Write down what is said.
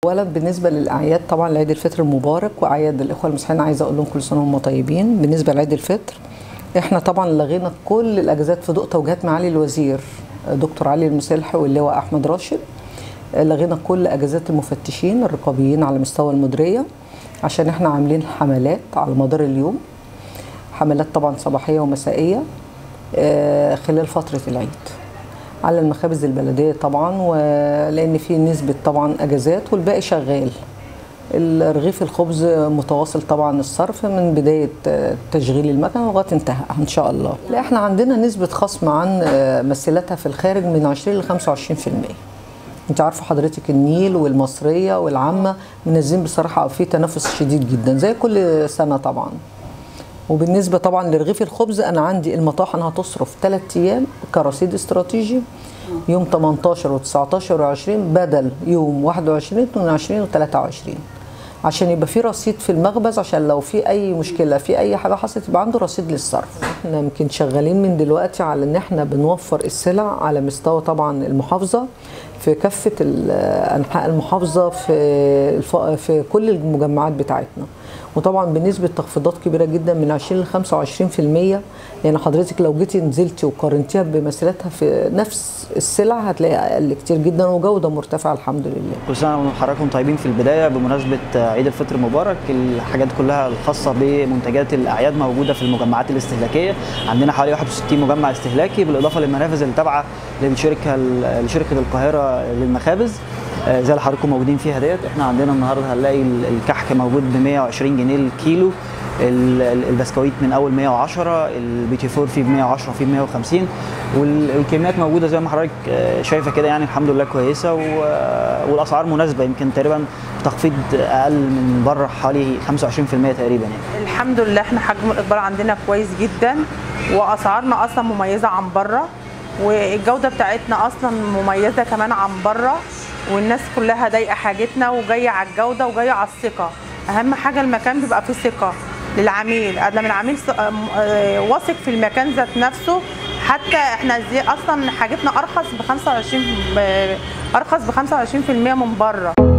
اولا بالنسبه للاعياد طبعا لعيد الفطر المبارك واعياد الاخوه المسيحيين عايزه اقول لهم كل سنه وهم طيبين بالنسبه لعيد الفطر احنا طبعا لغينا كل الاجازات في ضوء توجيهات معالي الوزير دكتور علي المسلح واللواء احمد راشد لغينا كل اجازات المفتشين الرقابيين على مستوى المديريه عشان احنا عاملين حملات على مدار اليوم حملات طبعا صباحيه ومسائيه خلال فتره العيد على المخابز البلديه طبعا ولان في نسبه طبعا اجازات والباقي شغال الرغيف الخبز متواصل طبعا الصرف من بدايه تشغيل المكنه لغايه انتهاء ان شاء الله لا احنا عندنا نسبه خصم عن مسيلتها في الخارج من 20 ل 25% انت عارفه حضرتك النيل والمصريه والعامه منزلين بصراحه في تنافس شديد جدا زي كل سنه طبعا وبالنسبه طبعا لرغيف الخبز انا عندي المطاحن هتصرف ثلاث ايام كرصيد استراتيجي يوم 18 و19 و20 بدل يوم 21 22 و23 عشان يبقى في رصيد في المخبز عشان لو في اي مشكله في اي حاجه حصلت يبقى عنده رصيد للصرف احنا يمكن شغالين من دلوقتي على ان احنا بنوفر السلع على مستوى طبعا المحافظه في كافه انحاء المحافظه في في كل المجمعات بتاعتنا وطبعا بنسبه تخفيضات كبيره جدا من 20 ل 25% يعني حضرتك لو جيتي نزلتي وقارنتيها بمثيلاتها في نفس السلع هتلاقي اقل كتير جدا وجوده مرتفعه الحمد لله. كل سنه وحضراتكم طيبين في البدايه بمناسبه عيد الفطر المبارك الحاجات كلها الخاصه بمنتجات الاعياد موجوده في المجمعات الاستهلاكيه عندنا حوالي 61 مجمع استهلاكي بالاضافه للمنافذ اللي تابعه للشركه لشركه القاهره للمخابز زي اللي حضراتكم موجودين فيها ديت احنا عندنا النهارده هنلاقي الكحك موجود ب 120 جنيه الكيلو البسكويت من اول 110 البيتي فور في ب 110 في ب 150 والكميات موجوده زي ما حضرتك شايفه كده يعني الحمد لله كويسه والاسعار مناسبه يمكن تقريبا تخفيض اقل من بره حوالي 25% تقريبا يعني الحمد لله احنا حجم الاقبال عندنا كويس جدا واسعارنا اصلا مميزه عن بره والجوده بتاعتنا اصلا مميزه كمان عن بره والناس كلها ضايقه حاجتنا وجايه على الجوده وجايه على الثقه اهم حاجه المكان بيبقى فيه ثقه للعميل لما العميل واثق في المكان ذات نفسه حتى احنا زي اصلا حاجتنا ارخص ب 25 ارخص ب 25% من بره